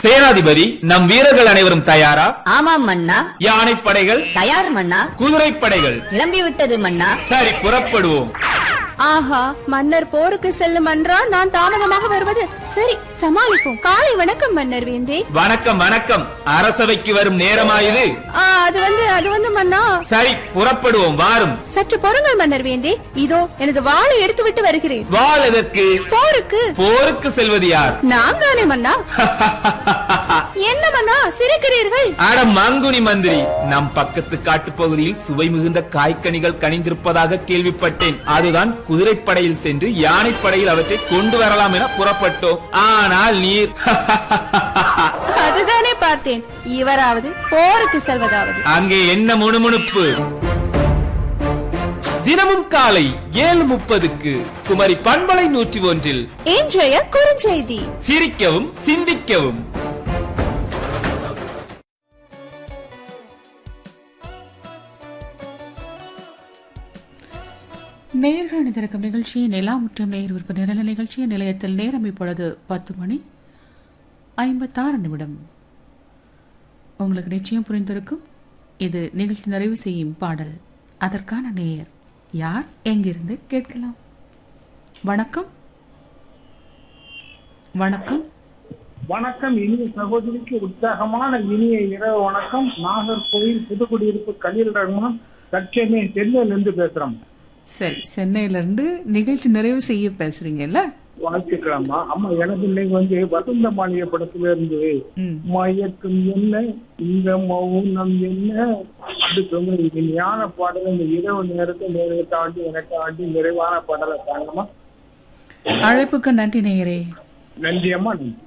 சேனாதிபதி நம் வீரர்கள் அனைவரும் தயாரா ஆமாம் மன்னா யானைப்படைகள் தயார் மன்னா குதிரைப்படைகள் கிளம்பி விட்டது மன்னா சரி புறப்படுவோம் ஆஹா மன்னர் போருக்கு செல்லும் என்றால் நான் தாமதமாக வருவது சரி சமாளிப்போம் காலை வணக்கம் மன்னர் வேந்தே வணக்கம் வணக்கம் அரசவைக்கு வரும் நேரமாயுது ஆ, அது வந்து அது வந்து மன்னா சரி புறப்படுவோம் வாரும் சற்று பொறுங்கள் மன்னர் வேந்தே இதோ எனது வாளை எடுத்து விட்டு வருகிறேன் வாழ் எதற்கு போருக்கு போருக்கு செல்வது யார் நான் தானே மன்னா என்ன மன்னா சிரிக்கிறீர்கள் அட மங்குனி மந்திரி நம் பக்கத்து காட்டுப் பகுதியில் சுவை மிகுந்த காய்கனிகள் கனிந்திருப்பதாக கேள்விப்பட்டேன் அதுதான் குதிரைப்படையில் சென்று யானைப்படையில் அவற்றை கொண்டு வரலாம் என புறப்பட்டோம் ஆனால் நீர் அதுதானே பார்த்தேன் இவராவது போருக்கு செல்வதாவது அங்கே என்ன முணுமுணுப்பு தினமும் காலை ஏழு முப்பதுக்கு குமரி பண்பலை நூற்றி ஒன்றில் இன்றைய குறுஞ்செய்தி சிரிக்கவும் சிந்திக்கவும் நேர்கள் அணிந்திருக்கும் நிகழ்ச்சி நிலா மற்றும் நேர் விருப்ப நிரல நிகழ்ச்சி நிலையத்தில் நேரம் இப்பொழுது பத்து மணி ஐம்பத்தாறு நிமிடம் உங்களுக்கு நிச்சயம் புரிந்திருக்கும் இது நிகழ்ச்சி நிறைவு செய்யும் பாடல் அதற்கான நேயர் யார் எங்கிருந்து கேட்கலாம் வணக்கம் வணக்கம் வணக்கம் இனிய சகோதரிக்கு உற்சாகமான இனிய இரவு வணக்கம் நாகர்கோவில் புதுக்குடியிருப்பு கலீல் ரஹ்மான் தற்சமே சென்னையிலிருந்து பேசுறோம் சரி சென்னையிலிருந்து நிகழ்ச்சி நிறைவு செய்ய பேசுறீங்கல்ல வாழ்த்துக்கலாமா அம்மா எனக்கு இன்னைக்கு வந்து வசந்த மாளிகை படத்துல இருந்து ம் மயக்கம் என்ன இந்த மௌனம் என்ன அப்படி சொன்ன இனிமையான பாடல் இந்த இரவு நேரத்தை நேரத்தை தாண்டி எனக்கு ஆண்டி நிறைவான பாடலை தாங்கம்மா அழைப்புக்கு நன்றி நேயரே நன்றி அம்மா நன்றி